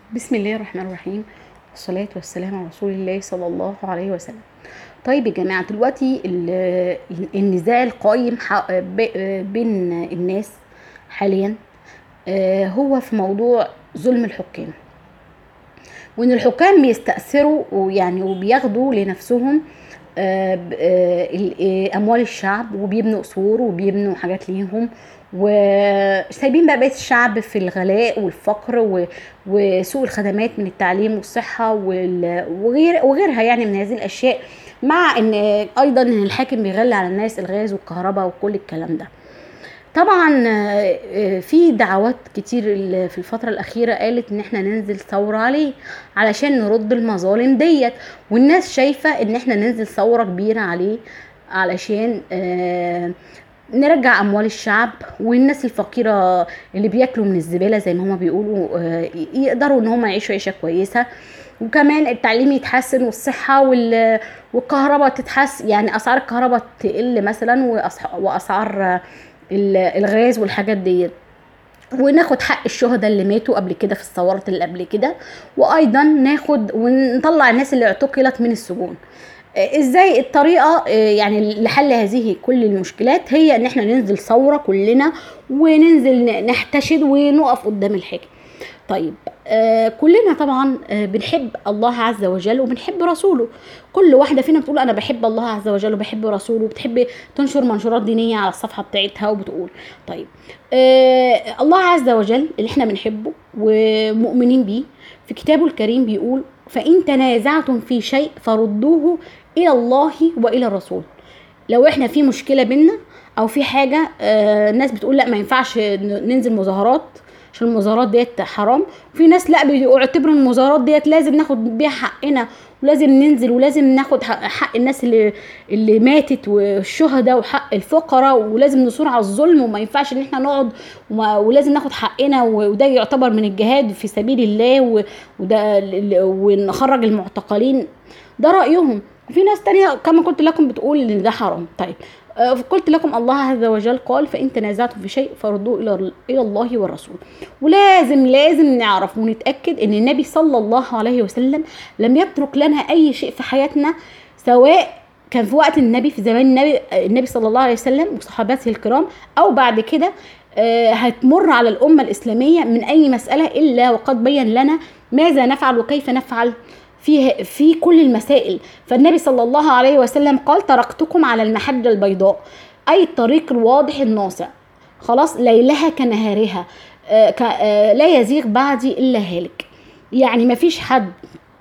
بسم الله الرحمن الرحيم والصلاة والسلام على رسول الله صلى الله عليه وسلم طيب يا جماعة دلوقتي ال- النزاع القايم ح- ب- بين الناس حاليا آه، هو في موضوع ظلم الحكام وان الحكام بيستأثروا ويعني وبياخدوا لنفسهم آه، ب- آه، ال- آه، اموال الشعب وبيبنوا قصور وبيبنوا حاجات ليهم وسايبين بقى بقيه الشعب في الغلاء والفقر و- وسوء الخدمات من التعليم والصحه وال- وغير وغيرها يعني من هذه الاشياء مع ان ايضا ان الحاكم بيغلي على الناس الغاز والكهرباء وكل الكلام ده طبعا آه، آه، في دعوات كتير ال- في الفترة الأخيرة قالت إن احنا ننزل ثورة عليه علشان نرد المظالم ديت والناس شايفة إن احنا ننزل ثورة كبيرة عليه علشان آه، نرجع أموال الشعب والناس الفقيرة اللي بياكلوا من الزبالة زي ما هما بيقولوا آه، يقدروا إن هما يعيشوا عيشة كويسة وكمان التعليم يتحسن والصحة وال- والكهرباء تتحسن يعني أسعار الكهرباء تقل مثلا وأسع- وأسعار آه، ال- الغاز والحاجات ديت وناخد حق الشهداء اللي ماتوا قبل كده في الثورات اللي قبل كده وايضا ناخد ونطلع الناس اللي اعتقلت من السجون آه، ازاي الطريقه آه، يعني لحل هذه كل المشكلات هي ان احنا ننزل ثوره كلنا وننزل ن- نحتشد ونقف قدام الحاكم طيب آه كلنا طبعا آه بنحب الله عز وجل وبنحب رسوله كل واحده فينا بتقول انا بحب الله عز وجل وبحب رسوله وبتحب تنشر منشورات دينيه على الصفحه بتاعتها وبتقول طيب آه الله عز وجل اللي احنا بنحبه ومؤمنين بيه في كتابه الكريم بيقول فان تنازعتم في شيء فردوه الى الله والى الرسول لو احنا في مشكله بينا او في حاجه آه الناس بتقول لا ما ينفعش ن- ننزل مظاهرات عشان المظاهرات ديت حرام في ناس لا بيعتبروا المظاهرات ديت لازم ناخد بيها حقنا ولازم ننزل ولازم ناخد حق, حق الناس اللي اللي ماتت والشهداء وحق الفقراء ولازم نصور على الظلم وما ينفعش ان احنا نقعد وما ولازم ناخد حقنا وده يعتبر من الجهاد في سبيل الله و- وده ال- ونخرج المعتقلين ده رأيهم في ناس تانية كما قلت لكم بتقول ان ده حرام طيب آه، قلت لكم الله عز وجل قال فإن تنازعتم في شيء فردوه إلى إلى الله والرسول ولازم لازم نعرف ونتأكد إن النبي صلى الله عليه وسلم لم يترك لنا أي شيء في حياتنا سواء كان في وقت النبي في زمان النبي النبي صلى الله عليه وسلم وصحابته الكرام أو بعد كده آه، هتمر على الأمة الإسلامية من أي مسألة إلا وقد بين لنا ماذا نفعل وكيف نفعل في في كل المسائل فالنبي صلى الله عليه وسلم قال تركتكم على المحجة البيضاء أي الطريق الواضح الناصع خلاص ليلها كنهارها آه، ك- آه، لا يزيغ بعدي إلا هالك يعني ما فيش حد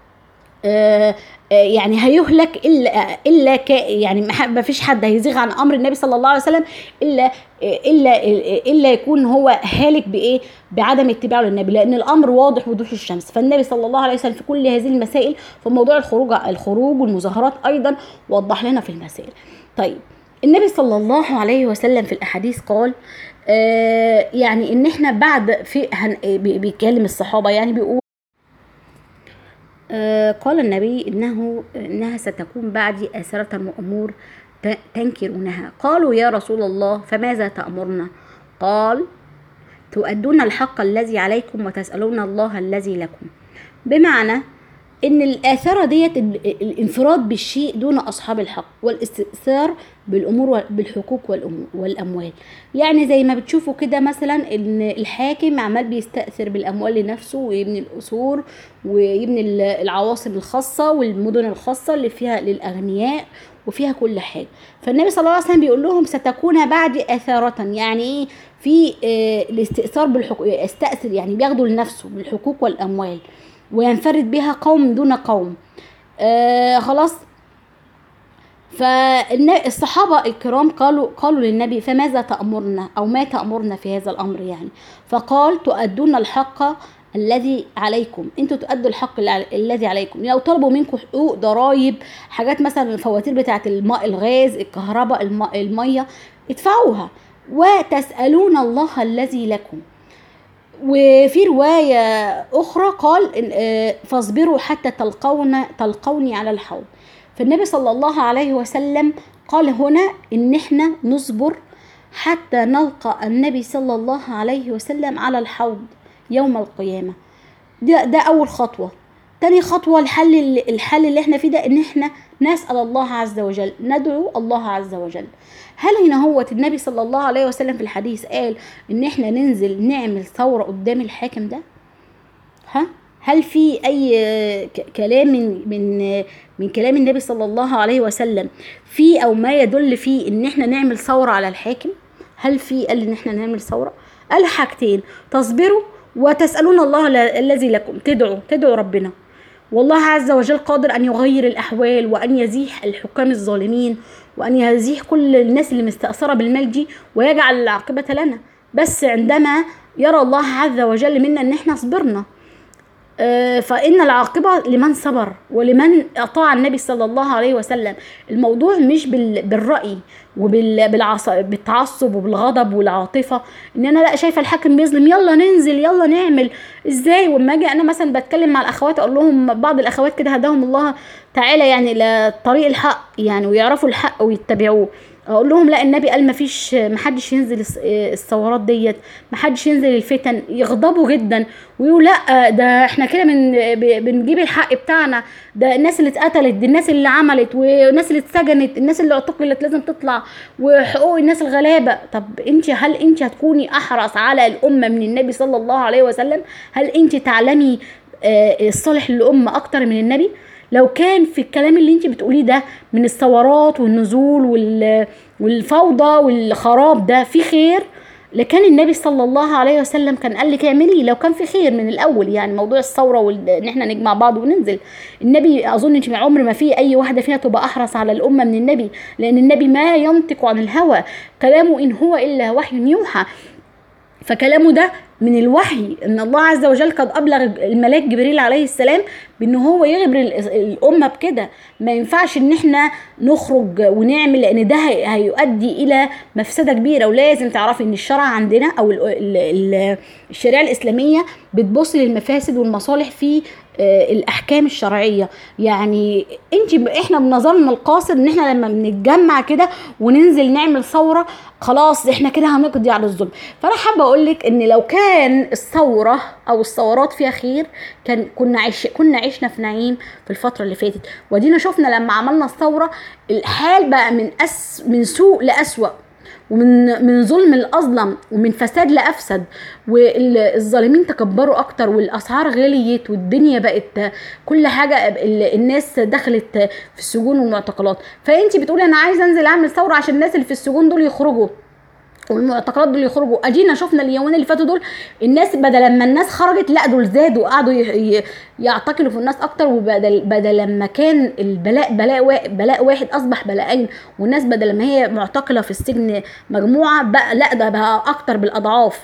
آه، آه، يعني هيهلك الا الا ك يعني ما ح- ما فيش حد هيزيغ عن امر النبي صلى الله عليه وسلم الا آه، الا الا يكون هو هالك بايه بعدم اتباعه للنبي لان الامر واضح وضوح الشمس فالنبي صلى الله عليه وسلم في كل هذه المسائل في موضوع الخروج الخروج والمظاهرات ايضا وضح لنا في المسائل طيب النبي صلى الله عليه وسلم في الاحاديث قال آه يعني ان احنا بعد في هن بي- بيكلم الصحابه يعني بيقول آه، قال النبي إنه إنها ستكون بعدي آثرة وأمور ت- تنكرونها قالوا يا رسول الله فماذا تأمرنا قال تؤدون الحق الذي عليكم وتسألون الله الذي لكم بمعنى ان الاثاره ديت ال- الانفراد بالشيء دون اصحاب الحق والاستئثار بالامور وال- بالحقوق والأمو- والاموال يعني زي ما بتشوفوا كده مثلا ان الحاكم عمال بيستأثر بالاموال لنفسه ويبني القصور ويبني ال- العواصم الخاصه والمدن الخاصه اللي فيها للاغنياء وفيها كل حاجه فالنبي صلى الله عليه وسلم بيقول لهم ستكون بعد اثاره يعني ايه في آه، الاستئثار بالحقوق يستأثر يعني بياخدوا لنفسه بالحقوق والاموال وينفرد بها قوم دون قوم آه خلاص فالصحابة الكرام قالوا قالوا للنبي فماذا تأمرنا أو ما تأمرنا في هذا الأمر يعني فقال تؤدون الحق الذي عليكم انتوا تؤدوا الحق اللي على- الذي عليكم لو طلبوا منكم حقوق ضرائب حاجات مثلا الفواتير بتاعه الماء الغاز الكهرباء الم- الميه ادفعوها وتسألون الله الذي لكم وفي رواية أخرى قال إن- آه، فاصبروا حتى تلقون تلقوني على الحوض فالنبي صلى الله عليه وسلم قال هنا إن إحنا نصبر حتى نلقى النبي صلى الله عليه وسلم على الحوض يوم القيامة ده ده اول خطوه تاني خطوه الحل اللي الحل اللي احنا فيه ده ان احنا نسال الله عز وجل ندعو الله عز وجل هل هنا هو النبي صلى الله عليه وسلم في الحديث قال ان احنا ننزل نعمل ثوره قدام الحاكم ده ها هل في اي ك- كلام من من من كلام النبي صلى الله عليه وسلم في او ما يدل فيه ان احنا نعمل ثوره على الحاكم هل في قال ان احنا نعمل ثوره قال حاجتين تصبروا وتسالون الله ل- الذي لكم تدعوا تدعوا ربنا والله عز وجل قادر ان يغير الاحوال وان يزيح الحكام الظالمين وان يزيح كل الناس اللي مستاثره بالمال دي ويجعل العاقبه لنا بس عندما يرى الله عز وجل منا ان احنا صبرنا آه، فإن العاقبة لمن صبر ولمن أطاع النبي صلى الله عليه وسلم الموضوع مش بال- بالرأي وبالتعصب وبالغضب والعاطفة إن أنا لا شايفة الحاكم بيظلم يلا ننزل يلا نعمل إزاي وما أجي أنا مثلا بتكلم مع الأخوات أقول لهم بعض الأخوات كده هداهم الله تعالى يعني إلى طريق الحق يعني ويعرفوا الحق ويتبعوه اقول لهم لا النبي قال مفيش محدش ينزل الس- الثورات ديت محدش ينزل الفتن يغضبوا جدا ويقولوا لا ده احنا كده من ب- بنجيب الحق بتاعنا ده الناس اللي اتقتلت دي الناس اللي عملت والناس اللي اتسجنت الناس اللي اعتقلت لازم تطلع وحقوق الناس الغلابه طب انت هل انت هتكوني احرص على الامه من النبي صلى الله عليه وسلم هل انت تعلمي آه، الصالح للامه اكتر من النبي لو كان في الكلام اللي انت بتقوليه ده من الثورات والنزول وال- والفوضى والخراب ده في خير لكان النبي صلى الله عليه وسلم كان قال لك اعملي لو كان في خير من الاول يعني موضوع الثوره وان احنا نجمع بعض وننزل النبي اظن ان عمر ما في اي واحده فينا تبقى احرص على الامه من النبي لان النبي ما ينطق عن الهوى كلامه ان هو الا وحي يوحى فكلامه ده من الوحي ان الله عز وجل قد ابلغ الملاك جبريل عليه السلام بان هو يخبر ال- الامه بكده ما ينفعش ان احنا نخرج ونعمل لان ده هي- هيؤدي الى مفسده كبيره ولازم تعرفي ان الشرع عندنا او ال- ال- ال- الشريعه الاسلاميه بتبص للمفاسد والمصالح في آه، الاحكام الشرعيه يعني انت احنا بنظرنا القاصر ان احنا لما بنتجمع كده وننزل نعمل ثوره خلاص احنا كده هنقضي على الظلم فانا حابه اقول لك ان لو كان الثوره او الثورات فيها خير كان كنا عيش كنا عشنا في نعيم في الفتره اللي فاتت ودينا شفنا لما عملنا الثوره الحال بقى من أس من سوء لاسوأ ومن من ظلم الاظلم ومن فساد لافسد والظالمين تكبروا اكتر والاسعار غليت والدنيا بقت كل حاجه ال- الناس دخلت في السجون والمعتقلات فانت بتقولي انا عايزه انزل اعمل ثوره عشان الناس اللي في السجون دول يخرجوا والمعتقلات دول يخرجوا ادينا شفنا اليومين اللي فاتوا دول الناس بدل لما الناس خرجت لا دول زادوا قعدوا ي- ي- يعتقلوا في الناس اكتر وبدل بدل لما كان البلاء بلاء وا- بلاء واحد اصبح بلاءين والناس بدل ما هي معتقله في السجن مجموعه بقى لا ده بقى اكتر بالاضعاف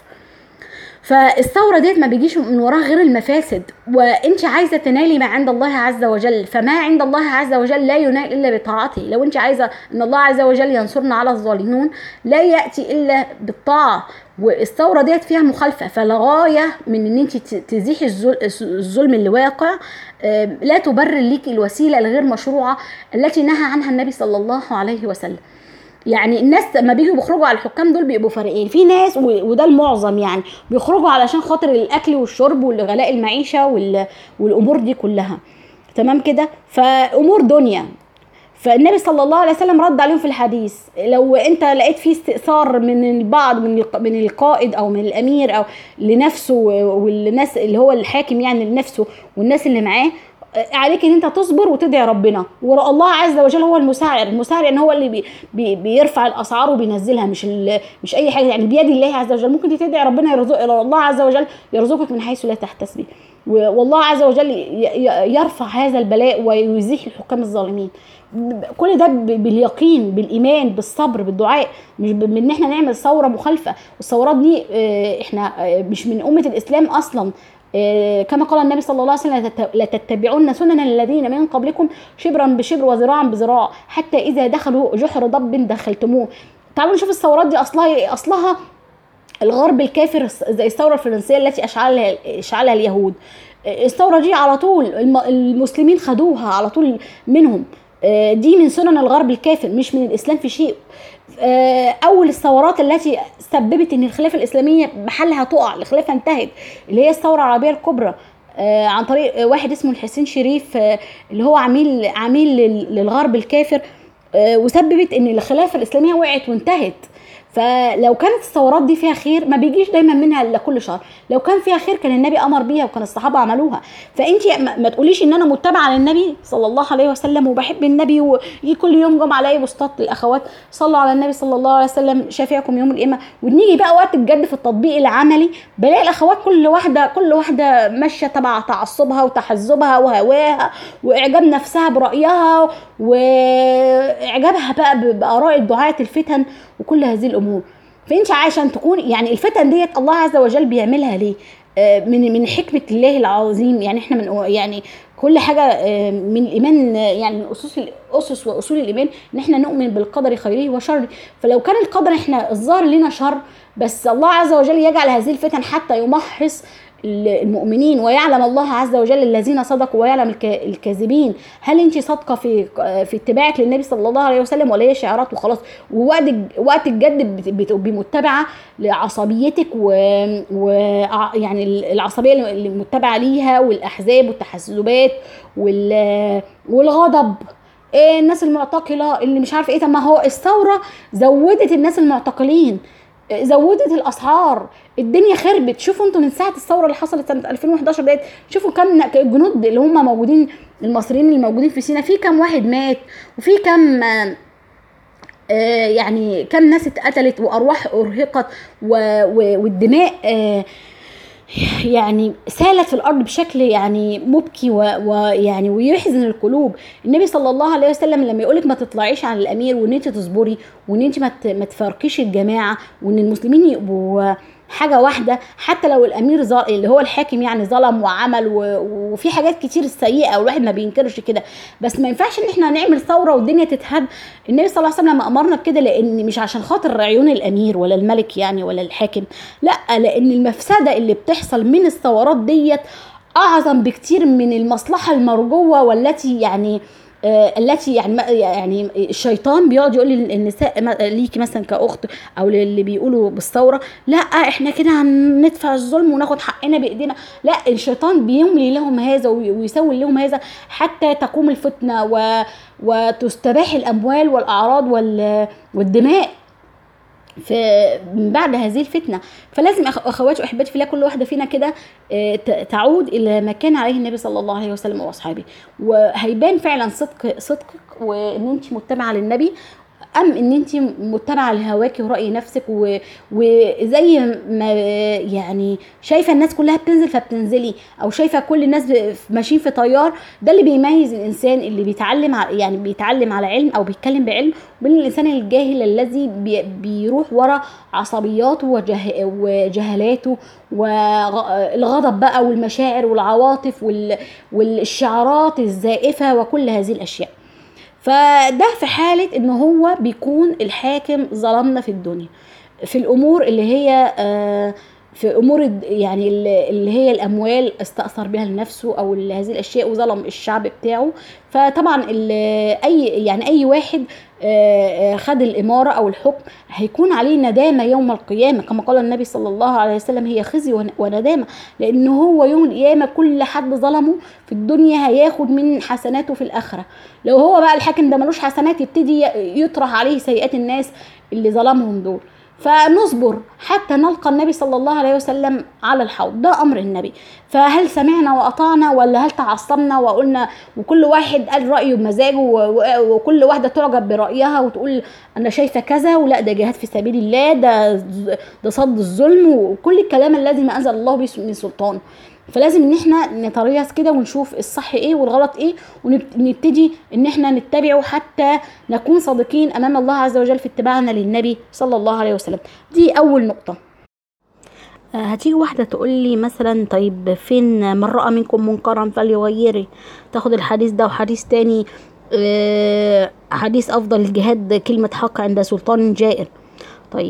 فالثوره ديت ما بيجيش من وراها غير المفاسد وانت عايزه تنالي ما عند الله عز وجل فما عند الله عز وجل لا ينال الا بطاعته لو انت عايزه ان الله عز وجل ينصرنا على الظالمون لا ياتي الا بالطاعه والثوره ديت فيها مخالفه فالغايه من ان انت ت- تزيحي الظل- الظلم اللي واقع آه، لا تبرر ليك الوسيله الغير مشروعه التي نهى عنها النبي صلى الله عليه وسلم يعني الناس لما بيجوا بيخرجوا على الحكام دول بيبقوا فريقين في ناس و- وده المعظم يعني بيخرجوا علشان خاطر الاكل والشرب والغلاء المعيشه وال- والامور دي كلها تمام كده فامور دنيا فالنبي صلى الله عليه وسلم رد عليهم في الحديث لو انت لقيت فيه استئثار من البعض من الق- من القائد او من الامير او لنفسه والناس اللي هو الحاكم يعني لنفسه والناس اللي معاه عليك ان انت تصبر وتدعي ربنا والله عز وجل هو المساعر المساعر ان هو اللي بي بي بيرفع الاسعار وبينزلها مش ال- مش اي حاجه يعني بيد الله عز وجل ممكن تدعي ربنا يرزق الله عز وجل يرزقك من حيث لا تحتسبي و- والله عز وجل ي- ي- يرفع هذا البلاء ويزيح الحكام الظالمين ب- كل ده ب- باليقين بالايمان بالصبر بالدعاء مش ب- بان احنا نعمل ثوره مخالفه والثورات دي آه، احنا آه، مش من امه الاسلام اصلا آه، كما قال النبي صلى الله عليه وسلم "لتت- لتتبعون سنن الذين من قبلكم شبرا بشبر وذراعا بذراع حتى اذا دخلوا جحر ضب دخلتموه تعالوا نشوف الثورات دي اصلها إيه؟ اصلها الغرب الكافر زي الثوره الفرنسيه التي اشعلها اشعلها اليهود الثوره دي على طول الم- المسلمين خدوها على طول منهم آه، دي من سنن الغرب الكافر مش من الاسلام في شيء آه، اول الثورات التي سببت ان الخلافه الاسلاميه محلها تقع الخلافه انتهت اللي هي الثوره العربيه الكبرى آه، عن طريق آه، واحد اسمه الحسين شريف آه، اللي هو عميل عميل لل- للغرب الكافر آه، وسببت ان الخلافه الاسلاميه وقعت وانتهت فلو كانت الثورات دي فيها خير ما بيجيش دايما منها الا كل شهر لو كان فيها خير كان النبي امر بيها وكان الصحابه عملوها فانت ما ما تقوليش ان انا متبعه للنبي صلى الله عليه وسلم وبحب النبي ويجي كل يوم جمعه الاقي بوستات الاخوات صلوا على النبي صلى الله عليه وسلم شافعكم يوم القيامه ونيجي بقى وقت الجد في التطبيق العملي بلاقي الاخوات كل واحده كل واحده ماشيه تبع تعصبها وتحزبها وهواها واعجاب نفسها برايها واعجابها بقى ب- باراء دعاه الفتن وكل هذه الامور فانت عشان تكون يعني الفتن ديت الله عز وجل بيعملها ليه آه، من من حكمه الله العظيم يعني احنا من يعني كل حاجه آه، من الايمان آه، يعني من اسس اسس واصول الايمان ان احنا نؤمن بالقدر خيره وشره فلو كان القدر احنا الظاهر لنا شر بس الله عز وجل يجعل هذه الفتن حتى يمحص المؤمنين ويعلم الله عز وجل الذين صدقوا ويعلم الك- الكاذبين هل انت صادقه في في اتباعك للنبي صلى الله عليه وسلم ولا هي شعارات وخلاص ووقت الج- وقت الجد بت- بتبقي متبعه لعصبيتك و, و ع- يعني العصبيه اللي اللي متبعه ليها والاحزاب والتحزبات وال والغضب إيه الناس المعتقله اللي مش عارفه ايه طب ما هو الثوره زودت الناس المعتقلين زودت الاسعار الدنيا خربت شوفوا انتوا من ساعه الثوره اللي حصلت سنه 2011 ديت شوفوا كم الجنود اللي هم موجودين المصريين اللي موجودين في سينا في كم واحد مات وفي كم آه، آه، يعني كم ناس اتقتلت وارواح ارهقت و- و- والدماء آه، يعني سالت في الارض بشكل يعني مبكي و- ويعني ويحزن القلوب النبي صلى الله عليه وسلم لما يقولك ما تطلعيش على الامير وان انت تصبري وان انت ما ت- ما تفارقيش الجماعه وان المسلمين يبقوا حاجه واحده حتى لو الامير ظل... اللي هو الحاكم يعني ظلم وعمل و... وفي حاجات كتير سيئه والواحد ما بينكرش كده بس ما ينفعش ان احنا نعمل ثوره والدنيا تتهد النبي صلى الله عليه وسلم امرنا بكده لان مش عشان خاطر عيون الامير ولا الملك يعني ولا الحاكم لا لان المفسده اللي بتحصل من الثورات ديت اعظم بكتير من المصلحه المرجوه والتي يعني آه، التي يعني ما- يعني الشيطان بيقعد يقول للنساء ما- ليكي مثلا كاخت او للي بيقولوا بالثوره لا احنا كده هندفع الظلم وناخد حقنا بايدينا لا الشيطان بيملي لهم هذا وي- ويسوي لهم هذا حتى تقوم الفتنه و وتستباح الاموال والاعراض وال والدماء في من بعد هذه الفتنه فلازم أخ- اخواتي واحباتي في الله كل واحده فينا كده آه، ت- تعود الى ما كان عليه النبي صلى الله عليه وسلم واصحابه وهيبان فعلا صدق صدقك وان انت متبعه للنبي ام ان انت متبعه لهواكي وراي نفسك و... وزي ما يعني شايفه الناس كلها بتنزل فبتنزلي او شايفه كل الناس ب- ماشيين في تيار ده اللي بيميز الانسان اللي بيتعلم ع- يعني بيتعلم على علم او بيتكلم بعلم وبين الانسان الجاهل الذي بي... بيروح ورا عصبياته وجه... وجهلاته والغضب بقى والمشاعر والعواطف وال... والشعارات الزائفه وكل هذه الاشياء فده في حالة ان هو بيكون الحاكم ظلمنا في الدنيا في الامور اللي هي آه، في امور الد- يعني اللي اللي هي الاموال استأثر بها لنفسه او ال- هذه الاشياء وظلم الشعب بتاعه فطبعا ال- اي يعني اي واحد آه، آه، خد الاماره او الحكم هيكون عليه ندامه يوم القيامه كما قال النبي صلى الله عليه وسلم هي خزي ون- وندامه لان هو يوم القيامه كل حد ظلمه في الدنيا هياخد من حسناته في الاخره لو هو بقى الحاكم ده ملوش حسنات يبتدي ي- يطرح عليه سيئات الناس اللي ظلمهم دول فنصبر حتى نلقى النبي صلى الله عليه وسلم على الحوض ده امر النبي فهل سمعنا واطعنا ولا هل تعصبنا وقلنا وكل واحد قال رايه بمزاجه و- و- وكل واحده تعجب برايها وتقول انا شايفه كذا ولا ده جهاد في سبيل الله ده ز- ده صد الظلم وكل الكلام الذي ما انزل الله به من سلطان فلازم ان احنا نتريث كده ونشوف الصح ايه والغلط ايه ونبتدي ان احنا نتبعه حتى نكون صادقين امام الله عز وجل في اتباعنا للنبي صلى الله عليه وسلم دي اول نقطه آه، هتيجي واحدة تقول لي مثلا طيب فين من رأى منكم منكرا فليغيره تاخد الحديث ده وحديث تاني آه، حديث أفضل الجهاد كلمة حق عند سلطان جائر طيب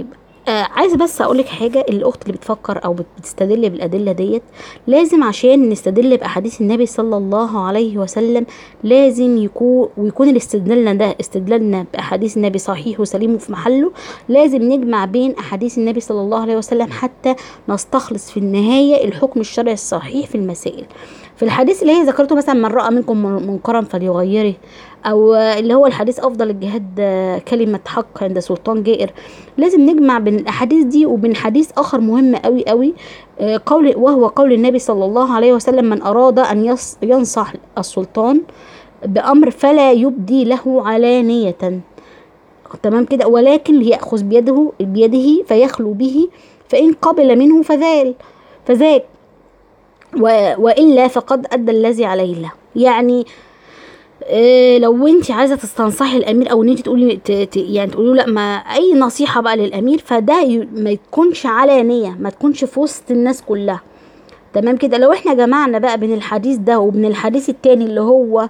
آه عايزه بس اقول لك حاجه الاخت اللي بتفكر او بتستدل بالادله ديت لازم عشان نستدل باحاديث النبي صلى الله عليه وسلم لازم يكون ويكون الاستدلالنا ده استدلالنا باحاديث النبي صحيح وسليم وفي محله لازم نجمع بين احاديث النبي صلى الله عليه وسلم حتى نستخلص في النهايه الحكم الشرعي الصحيح في المسائل في الحديث اللي هي ذكرته مثلا من راى منكم منكرا فليغيره او اللي هو الحديث افضل الجهاد كلمه حق عند سلطان جائر لازم نجمع بين الاحاديث دي وبين حديث اخر مهم قوي قوي قول وهو قول النبي صلى الله عليه وسلم من اراد ان ينصح السلطان بامر فلا يبدي له علانيه تمام كده ولكن ياخذ بيده بيده فيخلو به فان قبل منه فذال فذاك والا فقد ادى الذي عليه له يعني إيه لو انت عايزه تستنصحي الامير او ان انت تقولي يعني تقولي لا ما اي نصيحه بقى للامير فده ما يكونش علانيه ما تكونش في وسط الناس كلها تمام كده لو احنا جمعنا بقى بين الحديث ده وبين الحديث التاني اللي هو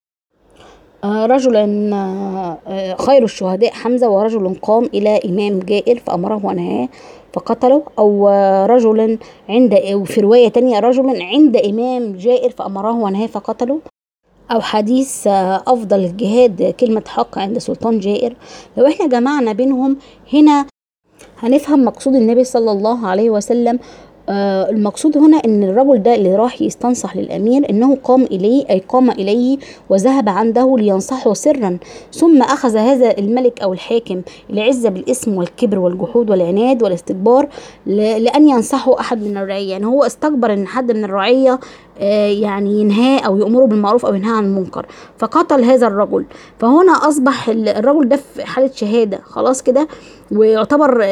آه رجلا آه خير الشهداء حمزة ورجل قام إلى إمام جائر فأمره ونهاه فقتله أو رجل عند في رواية تانية رجل عند إمام جائر فأمره ونهاه فقتله أو حديث أفضل الجهاد كلمة حق عند سلطان جائر لو احنا جمعنا بينهم هنا هنفهم مقصود النبي صلى الله عليه وسلم آه المقصود هنا ان الرجل ده اللي راح يستنصح للامير انه قام اليه اي قام اليه وذهب عنده لينصحه سرا ثم اخذ هذا الملك او الحاكم العزه بالاسم والكبر والجحود والعناد والاستكبار لان ينصحه احد من الرعيه يعني هو استكبر ان حد من الرعيه يعني ينهاه او يامره بالمعروف او ينهاه عن المنكر فقتل هذا الرجل فهنا اصبح الرجل ده في حاله شهاده خلاص كده ويعتبر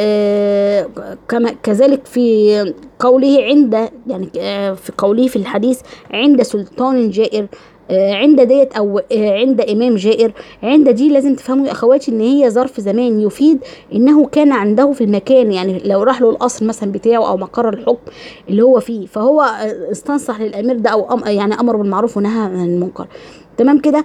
كما كذلك في قوله عند يعني في قوله في الحديث عند سلطان جائر عند ديت او عند امام جائر عند دي لازم تفهموا يا اخواتي ان هي ظرف زمان يفيد انه كان عنده في المكان يعني لو راح له القصر مثلا بتاعه او مقر الحكم اللي هو فيه فهو استنصح للامير ده او أم يعني امر بالمعروف ونهى عن المنكر تمام كده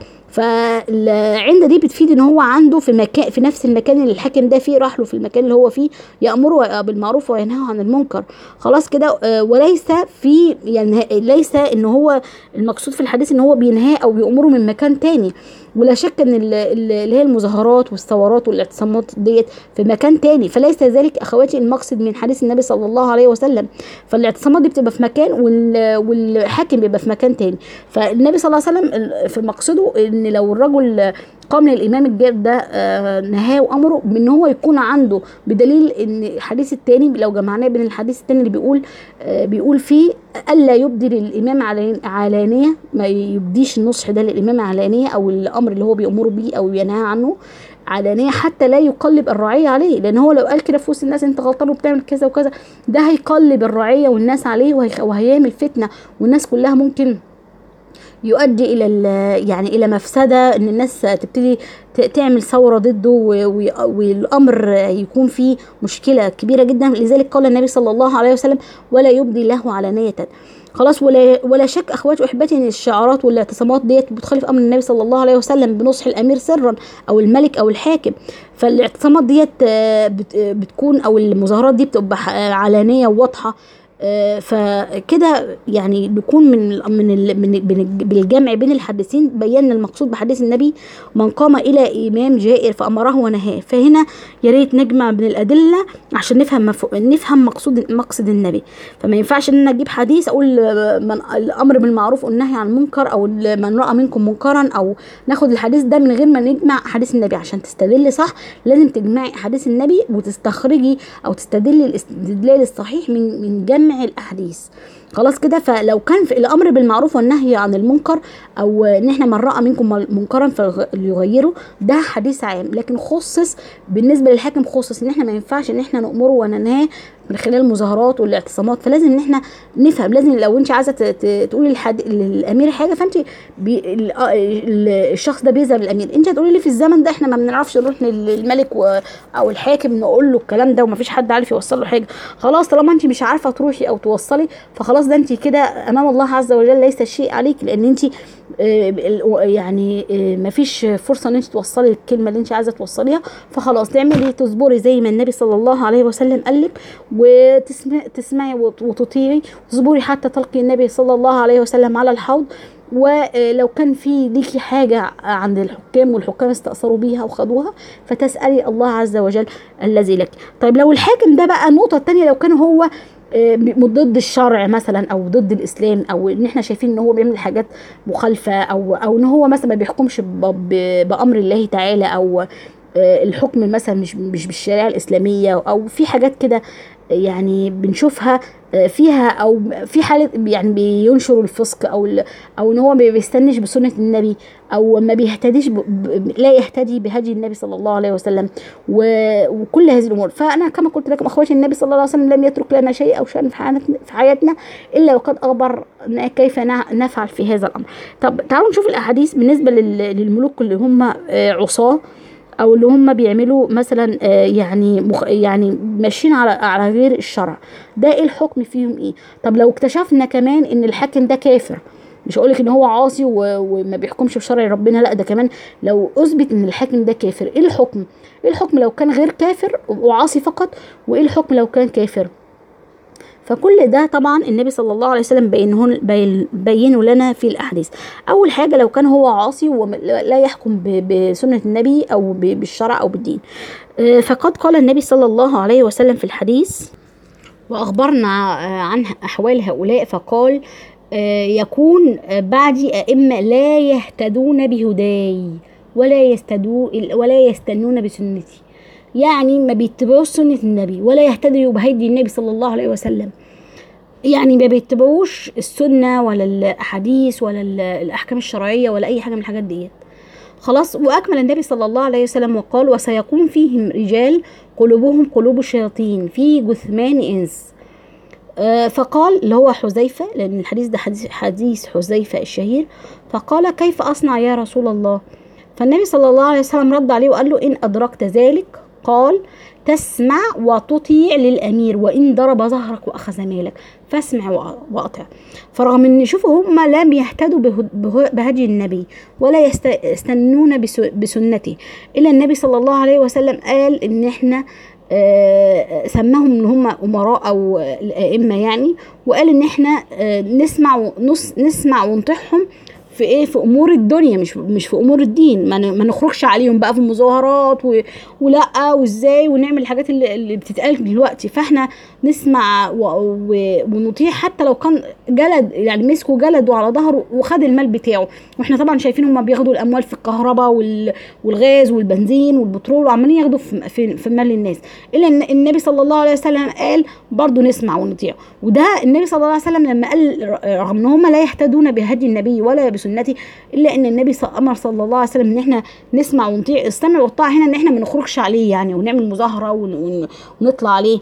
فعند دي بتفيد ان هو عنده في مكان في نفس المكان اللي الحاكم ده فيه راح له في المكان اللي هو فيه يامره بالمعروف وينهى عن المنكر خلاص كده وليس في يعني ليس ان هو المقصود في الحديث ان هو بينهاه او بيامره من مكان تاني ولا شك ان اللي هي المظاهرات والثورات والاعتصامات ديت في مكان تاني فليس ذلك اخواتي المقصد من حديث النبي صلى الله عليه وسلم فالاعتصامات دي بتبقى في مكان والحاكم بيبقى في مكان تاني فالنبي صلى الله عليه وسلم في مقصده ان لو الرجل قام للامام الجاد ده نهاه وامره بان هو يكون عنده بدليل ان الحديث التاني لو جمعناه بين الحديث التاني اللي بيقول بيقول فيه الا يبدي للامام علانيه ما يبديش النصح ده للامام علانيه او الامر اللي هو بيامره بيه او ينهى عنه علانيه حتى لا يقلب الرعيه عليه لان هو لو قال كده في وسط الناس انت غلطان وبتعمل كذا وكذا ده هيقلب الرعيه والناس عليه وهيعمل فتنه والناس كلها ممكن يؤدي الى يعني الى مفسده ان الناس تبتدي تعمل ثوره ضده والامر يكون فيه مشكله كبيره جدا لذلك قال النبي صلى الله عليه وسلم ولا يبدي له علانيه خلاص ولا ولا شك اخواتي واحبتي ان الشعارات والاعتصامات ديت بتخالف امر النبي صلى الله عليه وسلم بنصح الامير سرا او الملك او الحاكم فالاعتصامات ديت بتكون او المظاهرات دي بتبقى علانيه وواضحه فكده يعني نكون من من من بالجمع بين الحديثين بينا المقصود بحديث النبي من قام الى امام جائر فامره ونهاه فهنا يا ريت نجمع بين الادله عشان نفهم مفو... نفهم مقصود مقصد النبي فما ينفعش ان انا اجيب حديث اقول من الامر بالمعروف والنهي عن المنكر او من راى منكم منكرا او ناخد الحديث ده من غير ما نجمع حديث النبي عشان تستدل صح لازم تجمعي حديث النبي وتستخرجي او تستدلي الاستدلال الصحيح من من جمع جمع الاحاديث خلاص كده فلو كان في الامر بالمعروف والنهي عن المنكر او ان احنا من راى منكم منكرا فليغيره ده حديث عام لكن خصص بالنسبه للحاكم خصص ان احنا ما ينفعش ان احنا نامره وننهاه من خلال المظاهرات والاعتصامات فلازم ان احنا نفهم لازم لو انت عايزه تقولي للحد... للامير حاجه فانت بي... الشخص ده بيذهب للامير انت هتقولي لي في الزمن ده احنا ما بنعرفش نروح للملك و... او الحاكم نقول له الكلام ده وما فيش حد عارف يوصل له حاجه خلاص طالما انت مش عارفه تروحي او توصلي فخلاص خلاص ده انت كده امام الله عز وجل ليس الشيء عليك لان انت آه، ال- يعني آه، مفيش فرصه ان انت توصلي الكلمه اللي انت عايزه توصليها فخلاص تعملي تصبري زي ما النبي صلى الله عليه وسلم قال لك وتسمعي تسمعي وت- وتطيعي تصبري حتى تلقي النبي صلى الله عليه وسلم على الحوض ولو كان في ليكي حاجة عند الحكام والحكام استأثروا بيها وخدوها فتسألي الله عز وجل الذي لك طيب لو الحاكم ده بقى النقطة التانية لو كان هو آه، ضد الشرع مثلا او ضد الاسلام او ان احنا شايفين ان هو بيعمل حاجات مخالفه او او ان هو مثلا ما بيحكمش ب- ب- بامر الله تعالى او آه، الحكم مثلا مش مش بالشريعه الاسلاميه او في حاجات كده يعني بنشوفها آه، فيها او في حاله يعني بينشروا الفسق او ال- او ان هو ما بيستنش بسنه النبي او ما بيهتديش ب... ب... لا يهتدي بهدي النبي صلى الله عليه وسلم و... وكل هذه الامور فانا كما قلت لكم اخواتي النبي صلى الله عليه وسلم لم يترك لنا شيء او شان في حياتنا في حياتنا الا وقد اخبرنا كيف نع- نفعل في هذا الامر طب تعالوا نشوف الاحاديث بالنسبه لل... للملوك اللي هم آه، عصاه او اللي هم بيعملوا مثلا آه، يعني مخ... يعني ماشيين على على غير الشرع ده ايه الحكم فيهم ايه طب لو اكتشفنا كمان ان الحاكم ده كافر مش هقولك ان هو عاصي و... وما بيحكمش بشرع ربنا لا ده كمان لو اثبت ان الحاكم ده كافر ايه الحكم ايه الحكم لو كان غير كافر وعاصي فقط وايه الحكم لو كان كافر فكل ده طبعا النبي صلى الله عليه وسلم بينه بين بينه لنا في الاحاديث اول حاجه لو كان هو عاصي ولا يحكم ب- بسنه النبي او ب- بالشرع او بالدين آه، فقد قال النبي صلى الله عليه وسلم في الحديث واخبرنا آه، عن احوال هؤلاء فقال آه، يكون آه، بعدي ائمه لا يهتدون بهداي ولا يستدو ولا يستنون بسنتي يعني ما بيتبعوش سنه النبي ولا يهتدوا بهدي النبي صلى الله عليه وسلم يعني ما بيتبعوش السنه ولا الاحاديث ولا ال- الاحكام الشرعيه ولا اي حاجه من الحاجات ديت خلاص واكمل النبي صلى الله عليه وسلم وقال وسيكون فيهم رجال قلوبهم قلوب الشياطين في جثمان انس آه، فقال اللي هو حذيفه لان الحديث ده حديث, حديث حذيفه الشهير فقال كيف اصنع يا رسول الله فالنبي صلى الله عليه وسلم رد عليه وقال له ان ادركت ذلك قال تسمع وتطيع للامير وان ضرب ظهرك واخذ مالك فاسمع وأ- واطع فرغم ان شوفوا هم لم يهتدوا به- به- بهدي النبي ولا يست- يستنون بس- بسنته الا النبي صلى الله عليه وسلم قال ان احنا آه، سماهم ان هم امراء او الائمه يعني وقال ان احنا آه، نسمع ونص نسمع ونطيعهم في ايه في امور الدنيا مش مش في امور الدين ما, ن- ما نخرجش عليهم بقى في المظاهرات و... ولا وازاي ونعمل الحاجات اللي, اللي بتتقال دلوقتي فاحنا نسمع و... و... ونطيع حتى لو كان جلد يعني مسكوا جلده على ظهره وخد المال بتاعه واحنا طبعا شايفين هم بياخدوا الاموال في الكهرباء وال... والغاز والبنزين والبترول وعمالين ياخدوا في... في... في مال الناس الا ان النبي صلى الله عليه وسلم قال برضه نسمع ونطيع وده النبي صلى الله عليه وسلم لما قال رغم ان هم لا يهتدون بهدي النبي ولا بسنته الا ان النبي ص- امر صلى الله عليه وسلم ان احنا نسمع ونطيع السمع والطاعه هنا ان احنا ما نخرجش عليه يعني ونعمل مظاهره ون... ون... ونطلع عليه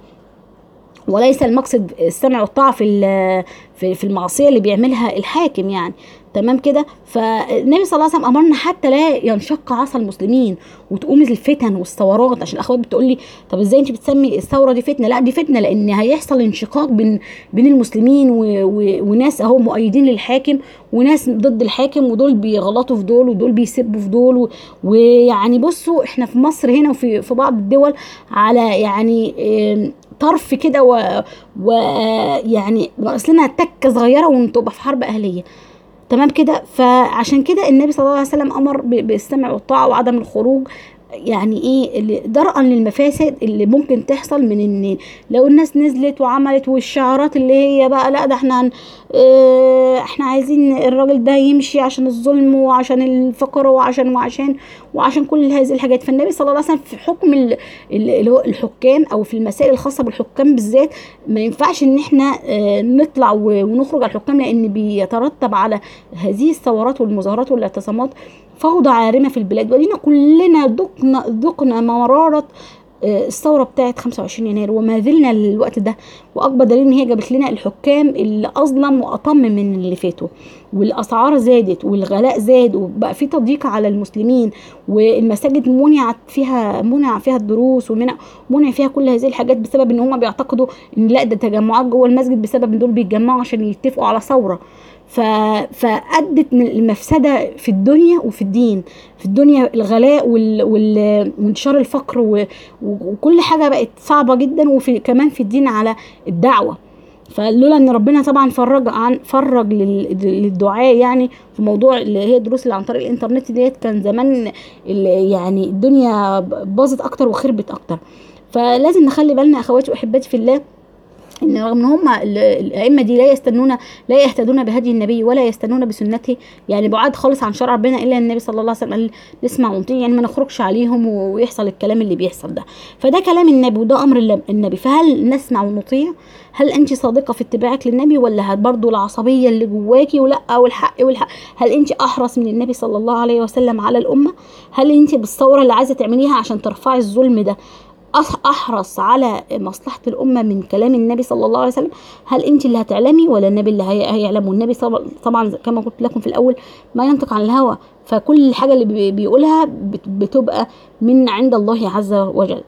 وليس المقصد السمع والطاعه في ال- في في المعصيه اللي بيعملها الحاكم يعني تمام كده فالنبي صلى الله عليه وسلم امرنا حتى لا ينشق عصا المسلمين وتقوم الفتن والثورات عشان الاخوات بتقول لي طب ازاي انت بتسمي الثوره دي فتنه لا دي فتنه لان هيحصل انشقاق بين بين المسلمين و... و... وناس اهو مؤيدين للحاكم وناس ضد الحاكم ودول بيغلطوا في دول ودول بيسبوا في دول و... ويعني بصوا احنا في مصر هنا وفي في بعض الدول على يعني آم، طرف كده و... و يعني ناقص لنا تكه صغيره ونبقى في حرب اهليه تمام كده فعشان كده النبي صلى الله عليه وسلم امر ب- بالسمع والطاعه وعدم الخروج يعني ايه اللي درءا للمفاسد اللي ممكن تحصل من ان لو الناس نزلت وعملت والشعارات اللي هي بقى لا ده احنا هن- اه احنا عايزين الراجل ده يمشي عشان الظلم وعشان الفقر وعشان وعشان وعشان كل هذه الحاجات فالنبي صلى الله عليه وسلم في حكم ال- ال- اللي هو الحكام او في المسائل الخاصه بالحكام بالذات ما ينفعش ان احنا اه نطلع و- ونخرج على الحكام لان بيترتب على هذه الثورات والمظاهرات والاعتصامات فوضى عارمه في البلاد ودينا كلنا ذقنا ذقنا مراره آه، الثوره بتاعت 25 يناير وما زلنا للوقت ده واكبر دليل ان هي جابت لنا الحكام اللي اظلم واطم من اللي فاتوا والاسعار زادت والغلاء زاد وبقى في تضييق على المسلمين والمساجد منعت فيها منع فيها الدروس ومنع منع فيها كل هذه الحاجات بسبب ان هم بيعتقدوا ان لا ده تجمعات جوه المسجد بسبب ان دول بيتجمعوا عشان يتفقوا على ثوره ف... فأدت من المفسدة في الدنيا وفي الدين في الدنيا الغلاء وال... وال... وانتشار الفقر و... وكل حاجة بقت صعبة جدا وفي كمان في الدين على الدعوة فلولا ان ربنا طبعا فرج عن فرج لل- للدعاء يعني في موضوع اللي هي الدروس اللي عن طريق الانترنت ديت كان زمان ال- يعني الدنيا باظت اكتر وخربت اكتر فلازم نخلي بالنا اخواتي واحباتي في الله ان رغم ان هم ال- الائمه دي لا يستنون لا يهتدون بهدي النبي ولا يستنون بسنته يعني بعاد خالص عن شرع ربنا الا النبي صلى الله عليه وسلم قال نسمع ونطيع يعني ما نخرجش عليهم ويحصل الكلام اللي بيحصل ده فده كلام النبي وده امر الل- النبي فهل نسمع ونطيع هل انت صادقه في اتباعك للنبي ولا برضه العصبيه اللي جواكي ولا والحق والحق هل انت احرص من النبي صلى الله عليه وسلم على الامه هل انت بالثوره اللي عايزه تعمليها عشان ترفعي الظلم ده أح- احرص على مصلحه الامه من كلام النبي صلى الله عليه وسلم هل انت اللي هتعلمي ولا النبي اللي هي- هيعلم والنبي صب- طبعا كما قلت لكم في الاول ما ينطق عن الهوى فكل حاجه اللي بي- بيقولها بت- بتبقى من عند الله عز وجل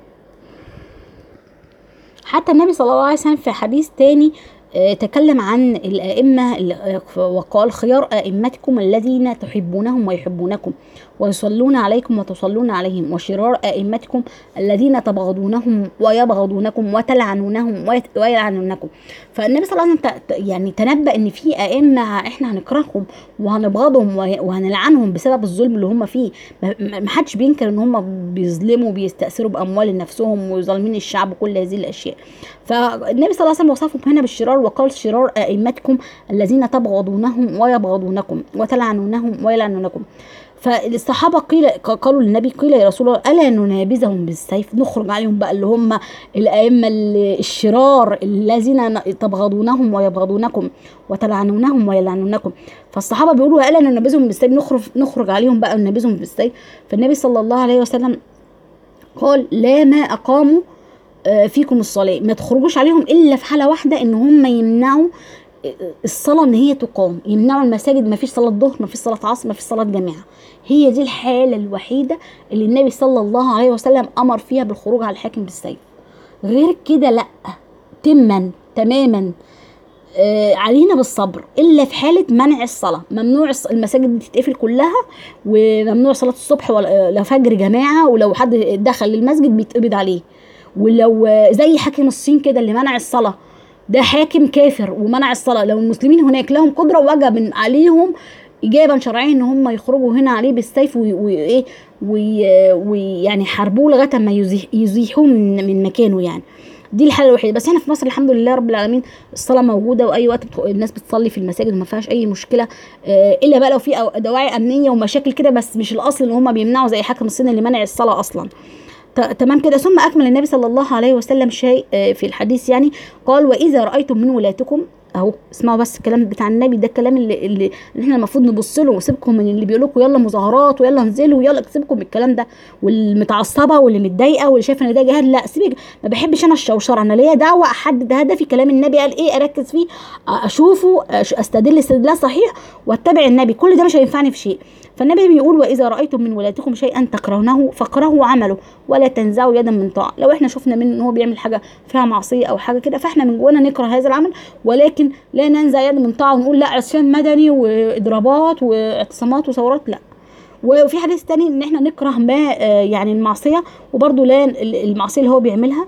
حتى النبي صلى الله عليه وسلم في حديث تاني آه، تكلم عن الأئمة ال- آه، وقال خيار أئمتكم الذين تحبونهم ويحبونكم ويصلون عليكم وتصلون عليهم وشرار أئمتكم الذين تبغضونهم ويبغضونكم وتلعنونهم ويت- ويلعنونكم فالنبي صلى الله عليه وسلم ت- ت- يعني تنبأ إن في أئمة إحنا هنكرههم وهنبغضهم وه- وهنلعنهم بسبب الظلم اللي هم فيه ما- ما ما حدش بينكر إن هم بيظلموا وبيستأثروا بأموال نفسهم وظالمين الشعب وكل هذه الأشياء فالنبي صلى الله عليه وسلم وصفهم هنا بالشرار وقال شرار أئمتكم الذين تبغضونهم ويبغضونكم وتلعنونهم ويلعنونكم فالصحابة قيل قالوا للنبي قيل يا رسول الله ألا ننابذهم بالسيف نخرج عليهم بقى اللي هم الأئمة ال- الشرار الذين تبغضونهم ويبغضونكم وتلعنونهم ويلعنونكم فالصحابة بيقولوا ألا ننابذهم بالسيف نخرج نخرج عليهم بقى ننابذهم بالسيف فالنبي صلى الله عليه وسلم قال لا ما أقاموا آه، فيكم الصلاة ما تخرجوش عليهم إلا في حالة واحدة إن هم يمنعوا آه، الصلاة إن هي تقام يمنعوا المساجد ما فيش صلاة ظهر ما فيش صلاة عصر ما فيش صلاة جماعة هي دي الحالة الوحيدة اللي النبي صلى الله عليه وسلم أمر فيها بالخروج على الحاكم بالسيف غير كده لأ تما تماما آه، علينا بالصبر الا في حاله منع الصلاه ممنوع الص- المساجد دي تتقفل كلها وممنوع صلاه الصبح ولا آه، لا فجر جماعه ولو حد دخل المسجد بيتقبض عليه ولو آه، زي حاكم الصين كده اللي منع الصلاه ده حاكم كافر ومنع الصلاه لو المسلمين هناك لهم قدره وجب من عليهم اجابا شرعيا ان هم يخرجوا هنا عليه بالسيف وي- وايه وي- ويعني يحاربوه لغايه ما يزيح يزيحوه من من مكانه يعني دي الحاله الوحيده بس هنا في مصر الحمد لله رب العالمين الصلاه موجوده واي وقت بتخ- الناس بتصلي في المساجد وما فيهاش اي مشكله آه، الا بقى لو في أو- دواعي امنيه ومشاكل كده بس مش الاصل ان هم بيمنعوا زي حاكم الصين اللي منع الصلاه اصلا ت- تمام كده ثم اكمل النبي صلى الله عليه وسلم شيء آه، في الحديث يعني قال واذا رايتم من ولاتكم اهو اسمعوا بس الكلام بتاع النبي ده الكلام اللي, اللي اللي احنا المفروض نبص له وسيبكم من اللي بيقول لكم يلا مظاهرات ويلا انزلوا ويلا سيبكم من الكلام ده والمتعصبه واللي متضايقه واللي شايفه ان ده جهاد لا سيبك ما بحبش انا الشوشره انا ليا دعوه احدد هدفي كلام النبي قال ايه اركز فيه اشوفه أش- استدل استدلال صحيح واتبع النبي كل ده مش هينفعني في شيء فالنبي بيقول واذا رايتم من ولاتكم شيئا تكرهونه فاكرهوا عمله ولا تنزعوا يدا من طاعه لو احنا شفنا منه ان هو بيعمل حاجه فيها معصيه او حاجه كده فاحنا من جوانا نكره هذا العمل ولكن لا ننزع يد من طاعه ونقول لا عصيان مدني واضرابات واعتصامات وثورات لا وفي حديث تاني ان احنا نكره ما آه، يعني المعصيه وبرضه لا المعصيه اللي هو بيعملها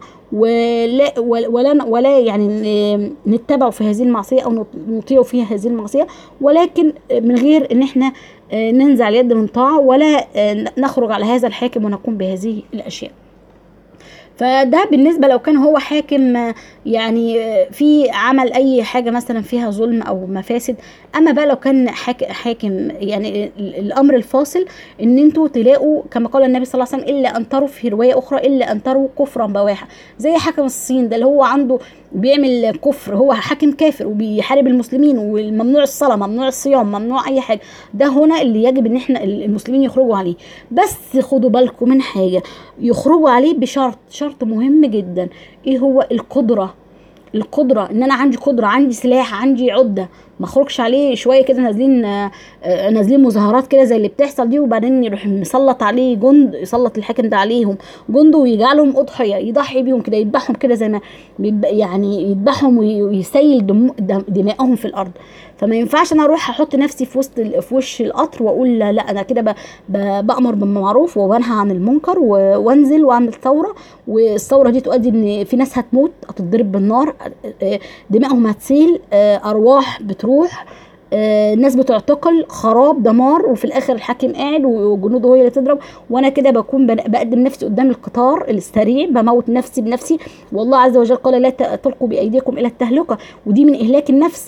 ولا ولا ولا يعني ن- نتبعه في هذه المعصيه او نط- نطيعه في هذه المعصيه ولكن من غير ان احنا آه، ننزع اليد من طاعه ولا آه، نخرج على هذا الحاكم ونقوم بهذه الاشياء فده بالنسبه لو كان هو حاكم آه، يعني آه، في عمل اي حاجه مثلا فيها ظلم او مفاسد اما بقى لو كان حاك- حاكم يعني ال- الامر الفاصل ان انتوا تلاقوا كما قال النبي صلى الله عليه وسلم الا ان تروا في روايه اخرى الا ان تروا كفرا بواحا زي حاكم الصين ده اللي هو عنده بيعمل كفر هو حاكم كافر وبيحارب المسلمين والممنوع الصلاه ممنوع الصيام ممنوع اي حاجه ده هنا اللي يجب ان احنا المسلمين يخرجوا عليه بس خدوا بالكم من حاجه يخرجوا عليه بشرط شرط مهم جدا ايه هو القدره القدره ان انا عندي قدره عندي سلاح عندي عده ما اخرجش عليه شويه كده نازلين آه، آه، نازلين مظاهرات كده زي اللي بتحصل دي وبعدين يروح مسلط عليه جند يسلط الحاكم ده عليهم جند ويجعلهم اضحيه يضحي بيهم كده يذبحهم كده زي ما بيب- يعني يذبحهم وي- ويسيل دم دم- دمائهم في الارض فما ينفعش انا اروح احط نفسي في وسط ال- في وش القطر واقول لا, لا انا كده ب- ب- بامر بالمعروف وبنهى عن المنكر و- وانزل واعمل ثوره والثوره دي تؤدي ان في ناس هتموت هتتضرب بالنار آه، دمائهم هتسيل آه، ارواح بتروح آه، ناس بتعتقل خراب دمار وفي الاخر الحاكم قاعد وجنوده هي اللي تضرب وانا كده بكون بن- بقدم نفسي قدام القطار السريع بموت نفسي بنفسي والله عز وجل قال لا ت- تلقوا بايديكم الى التهلكه ودي من اهلاك النفس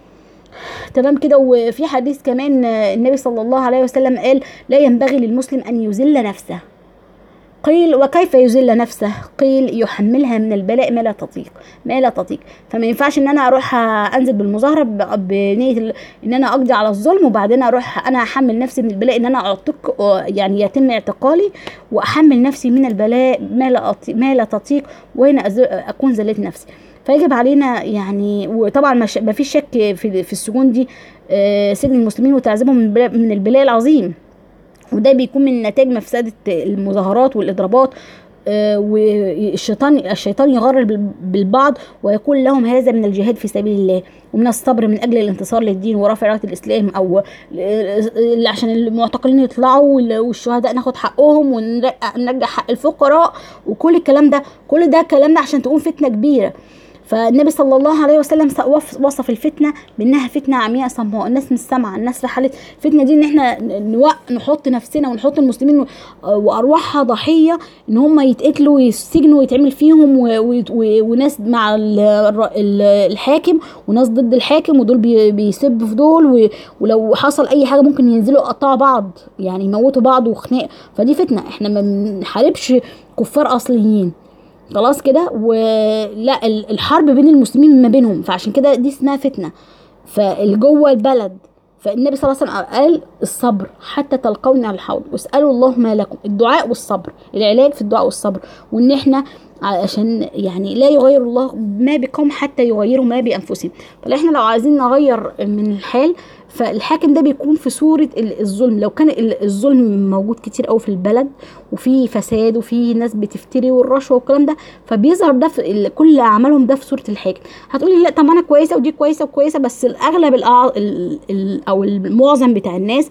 تمام كده وفي حديث كمان آه، النبي صلى الله عليه وسلم قال لا ينبغي للمسلم ان يذل نفسه قيل وكيف يذل نفسه قيل يحملها من البلاء ما لا تطيق ما لا تطيق فما ينفعش ان انا اروح انزل بالمظاهره ب- بنيه ال- ان انا اقضي على الظلم وبعدين اروح انا احمل نفسي من البلاء ان انا اعتق يعني يتم اعتقالي واحمل نفسي من البلاء ما لا أطيق ما لا تطيق وهنا أز- اكون ذلت نفسي فيجب علينا يعني وطبعا ما ش- ما فيش شك في في السجون دي آه، سجن المسلمين وتعذيبهم من البلاء- من البلاء العظيم وده بيكون من نتاج مفسدة المظاهرات والإضرابات آه، والشيطان الشيطان يغرر بال- بالبعض ويقول لهم هذا من الجهاد في سبيل الله ومن الصبر من اجل الانتصار للدين ورفع رايه الاسلام او ل- عشان المعتقلين يطلعوا وال- والشهداء ناخد حقهم ونرجع حق الفقراء وكل الكلام ده كل ده كلام ده عشان تقوم فتنه كبيره فالنبي صلى الله عليه وسلم س- وصف وصف الفتنه بانها فتنه عمياء صماء الناس مش سامعه الناس في حاله الفتنه دي ان احنا نوق- نحط نفسنا ونحط المسلمين و- وارواحها ضحيه ان هم يتقتلوا ويسجنوا ويتعمل فيهم و- و- و- وناس مع ال- الر- ال- الحاكم وناس ضد الحاكم ودول بي- بيسبوا في دول و- ولو حصل اي حاجه ممكن ينزلوا يقطعوا بعض يعني يموتوا بعض وخناق فدي فتنه احنا ما بنحاربش كفار اصليين خلاص كده ولا ال- الحرب بين المسلمين ما بينهم فعشان كده دي اسمها فتنه فالجوه البلد فالنبي صلى الله عليه وسلم قال الصبر حتى تلقوني على الحوض واسالوا الله ما لكم الدعاء والصبر العلاج في الدعاء والصبر وان احنا عشان يعني لا يغير الله ما بقوم حتى يغيروا ما بانفسهم فاحنا لو عايزين نغير من الحال فالحاكم ده بيكون في صورة ال- الظلم لو كان ال- الظلم موجود كتير قوي في البلد وفي فساد وفي ناس بتفتري والرشوة والكلام ده فبيظهر ده في ال- كل اعمالهم ده في صورة الحاكم هتقولي لا طب ما انا كويسة ودي كويسة وكويسة بس الاغلب الأع... ال... ال... او المعظم بتاع الناس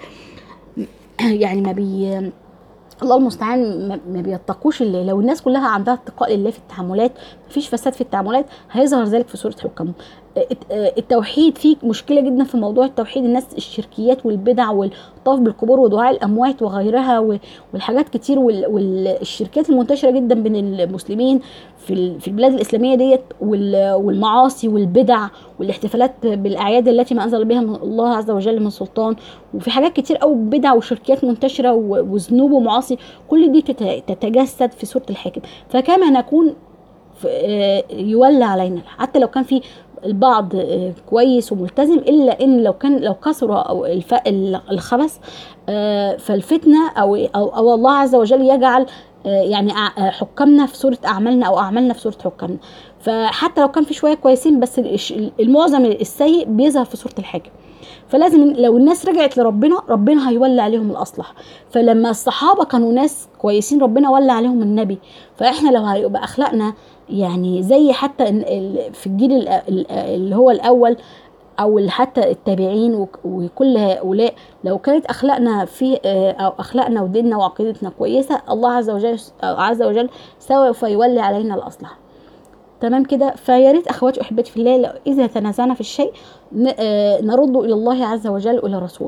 يعني ما بي الله المستعان ما- ما بيتقوش الله لو الناس كلها عندها اتقاء لله في التعاملات مفيش فساد في التعاملات هيظهر ذلك في صورة حكامهم الت- التوحيد فيه مشكلة جدا في موضوع التوحيد الناس الشركيات والبدع والطواف بالقبور ودعاء الأموات وغيرها و- والحاجات كتير وال- والشركات المنتشرة جدا بين المسلمين في ال- في البلاد الإسلامية ديت وال- والمعاصي والبدع والاحتفالات بالأعياد التي ما أنزل بها من الله عز وجل من سلطان وفي حاجات كتير قوي بدع وشركيات منتشرة و- وذنوب ومعاصي كل دي تت- تتجسد في صورة الحاكم فكما نكون ف- آه، يولى علينا حتى لو كان في البعض آه، كويس وملتزم الا ان لو كان لو كثر او الف- ال- الخبث آه، فالفتنه او او او الله عز وجل يجعل آه، يعني أع- آه، حكامنا في صوره اعمالنا او اعمالنا في صوره حكامنا فحتى لو كان في شويه كويسين بس الش- المعظم السيء بيظهر في صوره الحاكم فلازم لو الناس رجعت لربنا ربنا هيولي عليهم الاصلح فلما الصحابه كانوا ناس كويسين ربنا ولى عليهم النبي فاحنا لو هيبقى اخلاقنا يعني زي حتى ال- ال- في الجيل ال- ال- اللي هو الاول او ال- حتى التابعين وك- وكل هؤلاء لو كانت اخلاقنا في آه، او اخلاقنا وديننا وعقيدتنا كويسه الله عز وجل عز وجل سوف يولي علينا الاصلح تمام كده فيا ريت اخواتي واحبتي في الله لو اذا تنازعنا في الشيء ن- آه، نرد الى الله عز وجل والى رسول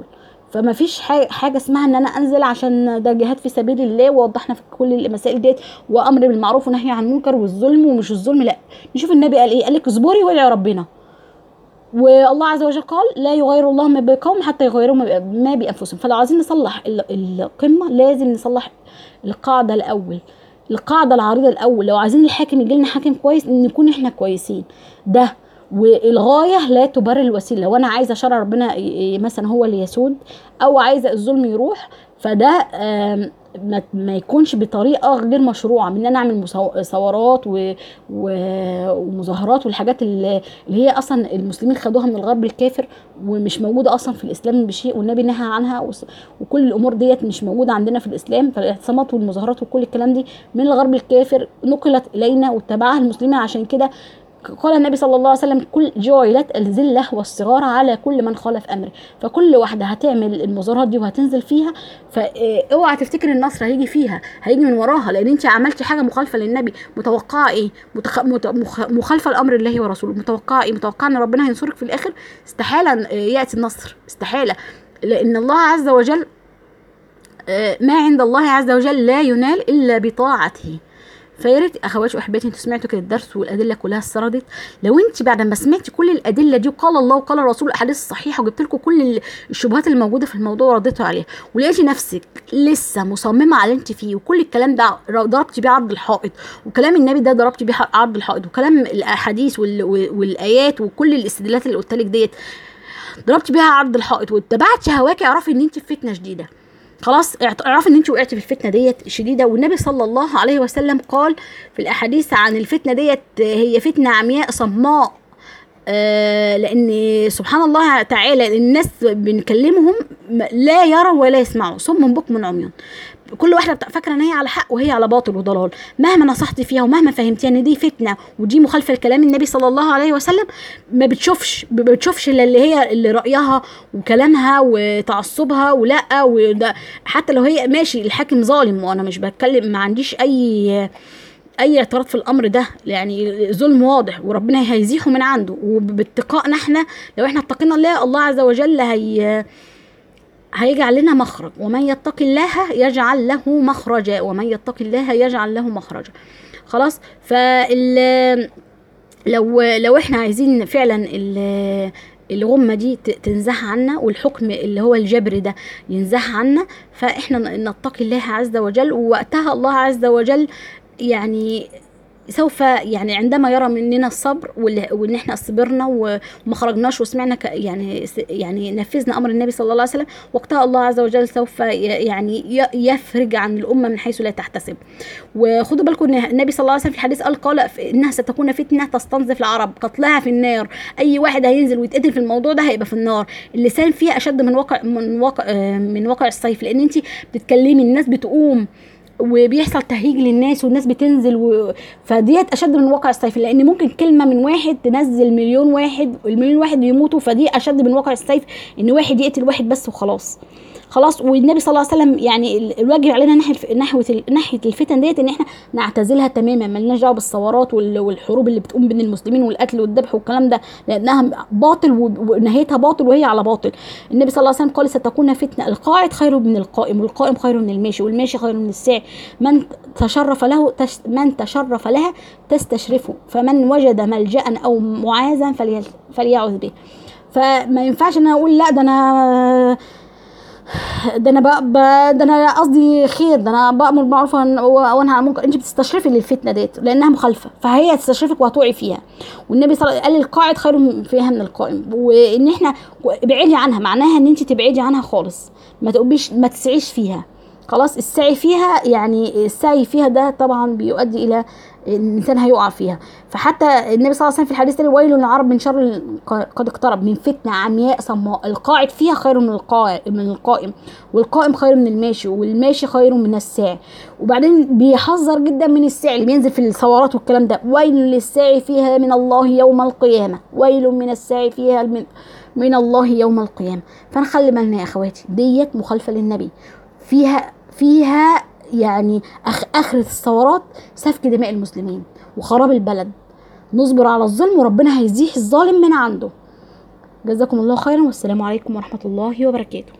فما فيش حاجة, حاجه اسمها ان انا انزل عشان ده جهاد في سبيل الله ووضحنا في كل المسائل ديت وامر بالمعروف ونهي عن المنكر والظلم ومش الظلم لا نشوف النبي قال ايه قال لك اصبري وادعي ربنا والله عز وجل قال لا يغير الله ما بقوم حتى يغيروا ما بانفسهم فلو عايزين نصلح القمه لازم نصلح القاعده الاول القاعده العريضه الاول لو عايزين الحاكم يجي لنا حاكم كويس نكون احنا كويسين ده والغايه لا تبرر الوسيله لو انا عايزه شرع ربنا مثلا هو اللي يسود او عايزه الظلم يروح فده ما, ما يكونش بطريقه غير مشروعه من ان انا اعمل ثورات و... و... ومظاهرات والحاجات اللي, اللي هي اصلا المسلمين خدوها من الغرب الكافر ومش موجوده اصلا في الاسلام بشيء والنبي نهى عنها و... وكل الامور ديت مش موجوده عندنا في الاسلام فالاعتصامات والمظاهرات وكل الكلام دي من الغرب الكافر نقلت الينا واتبعها المسلمين عشان كده قال النبي صلى الله عليه وسلم كل جعلت الذلة والصغار على كل من خالف أمره فكل واحدة هتعمل المظاهرات دي وهتنزل فيها فاوعى تفتكر النصر هيجي فيها هيجي من وراها لأن أنت عملتي حاجة مخالفة للنبي متوقعة إيه متخ... مت... مخ... مخالفة لأمر الله ورسوله متوقعة إيه متوقعة إن ربنا هينصرك في الآخر استحالة يأتي النصر استحالة لأن الله عز وجل ما عند الله عز وجل لا ينال إلا بطاعته فيا ريت اخواتي واحباتي انتوا سمعتوا كده الدرس والادله كلها استردت لو انت بعد ما سمعتي كل الادله دي وقال الله وقال الرسول الاحاديث الصحيحه وجبت لكم كل الشبهات اللي موجوده في الموضوع ورديتوا عليها ولقيتي نفسك لسه مصممه على اللي انت فيه وكل الكلام ده ضربتي بيه عرض الحائط وكلام النبي ده ضربتي بيه عرض الحائط وكلام الاحاديث والايات وكل الاستدلالات اللي قلت لك ديت ضربتي بيها عرض الحائط واتبعتي هواكي اعرفي ان انت في فتنه شديده خلاص اعرفي ان انت وقعتي في الفتنه ديت شديده والنبي صلى الله عليه وسلم قال في الاحاديث عن الفتنه ديت هي فتنه عمياء صماء آه لان سبحان الله تعالى الناس بنكلمهم لا يروا ولا يسمعوا صم بكم عميان كل واحده فاكره ان هي على حق وهي على باطل وضلال مهما نصحتي فيها ومهما فهمتيها ان دي فتنه ودي مخالفه لكلام النبي صلى الله عليه وسلم ما بتشوفش ما بتشوفش الا اللي هي اللي رايها وكلامها وتعصبها ولا وده حتى لو هي ماشي الحاكم ظالم وانا مش بتكلم ما عنديش اي اي اعتراض في الامر ده يعني ظلم واضح وربنا هيزيحه من عنده وباتقائنا احنا لو احنا اتقينا الله الله عز وجل هي هيجعل لنا مخرج ومن يتق الله يجعل له مخرجا ومن يتق الله يجعل له مخرجا خلاص فال لو لو احنا عايزين فعلا الغمه دي تنزح عنا والحكم اللي هو الجبر ده ينزح عنا فاحنا نتقي الله عز وجل ووقتها الله عز وجل يعني سوف يعني عندما يرى مننا الصبر وان احنا صبرنا وما خرجناش وسمعنا يعني يعني نفذنا امر النبي صلى الله عليه وسلم وقتها الله عز وجل سوف يعني يفرج عن الامه من حيث لا تحتسب وخدوا بالكم ان النبي صلى الله عليه وسلم في الحديث قال قال انها ستكون فتنه تستنزف العرب قتلها في النار اي واحد هينزل ويتقتل في الموضوع ده هيبقى في النار اللسان فيها اشد من واقع من واقع من واقع السيف لان انت بتتكلمي الناس بتقوم وبيحصل تهيج للناس والناس بتنزل و... فديت اشد من واقع السيف لان ممكن كلمه من واحد تنزل مليون واحد المليون واحد يموتوا فدي اشد من واقع السيف ان واحد يقتل واحد بس وخلاص خلاص والنبي صلى الله عليه وسلم يعني الواجب علينا ناحيه نحو ناحيه الفتن ديت ان احنا نعتزلها تماما مالناش دعوه بالثورات والحروب اللي بتقوم بين المسلمين والقتل والذبح والكلام ده لانها باطل ونهايتها باطل وهي على باطل النبي صلى الله عليه وسلم قال ستكون فتنه القاعد خير من القائم والقائم خير من الماشي والماشي خير من الساعي من تشرف له تش من تشرف لها تستشرفه فمن وجد ملجا او معاذا فليعوذ به فما ينفعش ان انا اقول لا ده انا ده انا بقى ده انا قصدي خير ده انا بامر بالمعروف وانهى عن المنكر انت بتستشرفي للفتنه ديت لانها مخالفه فهي تستشرفك وهتوعي فيها والنبي صلى الله عليه وسلم قال القاعد خير فيها من القائم وان احنا ابعدي عنها معناها ان انت تبعدي عنها خالص ما تقوميش ما تسعيش فيها خلاص السعي فيها يعني السعي فيها ده طبعا بيؤدي الى الانسان هيقع فيها فحتى النبي صلى الله عليه وسلم في الحديث الثاني ويل للعرب من شر قد اقترب من فتنه عمياء صماء القاعد فيها خير من القائم من القائم والقائم خير من الماشي والماشي خير من الساعي وبعدين بيحذر جدا من الساعي اللي بينزل في الثورات والكلام ده ويل للساعي فيها من الله يوم القيامه ويل من الساعي فيها من من الله يوم القيامه فنخلي بالنا يا اخواتي ديت مخالفه للنبي فيها فيها يعني أخ اخرة الثورات سفك دماء المسلمين وخراب البلد نصبر على الظلم وربنا هيزيح الظالم من عنده جزاكم الله خيرا والسلام عليكم ورحمة الله وبركاته